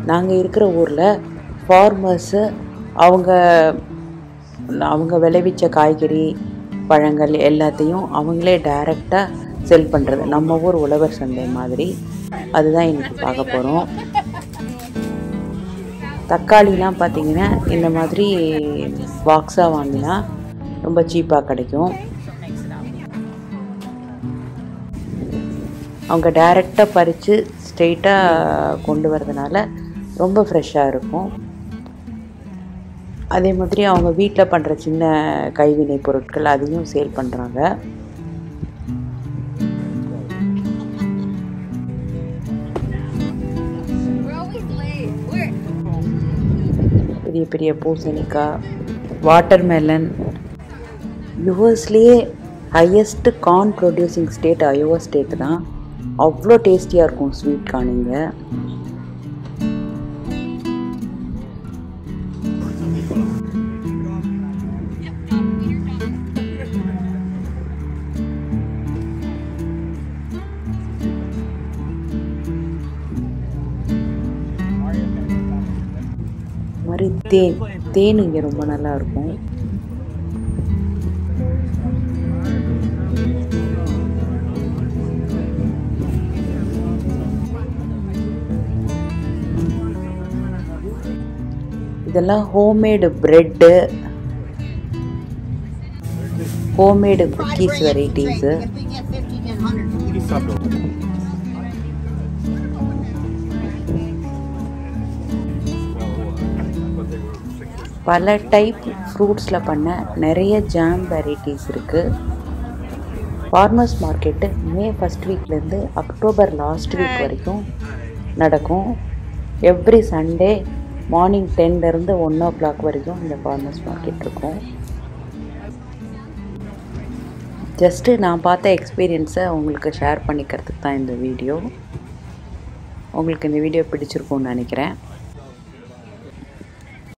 நாங்கள் இருக்கிற ஊரில் ஃபார்மர்ஸு அவங்க அவங்க விளைவிச்ச காய்கறி பழங்கள் எல்லாத்தையும் அவங்களே டைரெக்டாக செல் பண்ணுறது நம்ம ஊர் உழவர் சந்தை மாதிரி அதுதான் இன்னைக்கு பார்க்க போகிறோம் தக்காளிலாம் பார்த்தீங்கன்னா இந்த மாதிரி பாக்ஸாக வாங்கினா ரொம்ப சீப்பாக கிடைக்கும் அவங்க டைரெக்டாக பறித்து ஸ்ட்ரெயிட்டாக கொண்டு வரதுனால ரொம்ப ஃப்ரெஷ்ஷாக இருக்கும் அதே மாதிரி அவங்க வீட்டில் பண்ணுற சின்ன கைவினை பொருட்கள் அதையும் சேல் பண்ணுறாங்க We're always late. We're பெரிய பெரிய பூசணிக்காய் வாட்டர்மெலன் யுஎஸ்லேயே highest corn producing state Iowa state தான் அவ்வளோ டேஸ்டியாக இருக்கும் ஸ்வீட் கார்ன் இங்கே இது மாதிரி தேன் தேன் இங்கே ரொம்ப நல்லா இருக்கும் இதெல்லாம் homemade bread homemade cookies varieties if we get 50 and 100. பல டைப் ஃப்ரூட்ஸில் பண்ண நிறைய ஜாம் வெரைட்டிஸ் இருக்குது ஃபார்மர்ஸ் மார்க்கெட்டு மே ஃபஸ்ட் வீக்லேருந்து அக்டோபர் லாஸ்ட் வீக் வரைக்கும் நடக்கும் எவ்ரி சண்டே மார்னிங் டென்லேருந்து ஒன் ஓ கிளாக் வரைக்கும் இந்த ஃபார்மர்ஸ் மார்க்கெட் இருக்கும் ஜஸ்ட்டு நான் பார்த்த எக்ஸ்பீரியன்ஸை உங்களுக்கு ஷேர் பண்ணிக்கிறதுக்கு தான் இந்த வீடியோ உங்களுக்கு இந்த வீடியோ பிடிச்சிருக்கும்னு நினைக்கிறேன்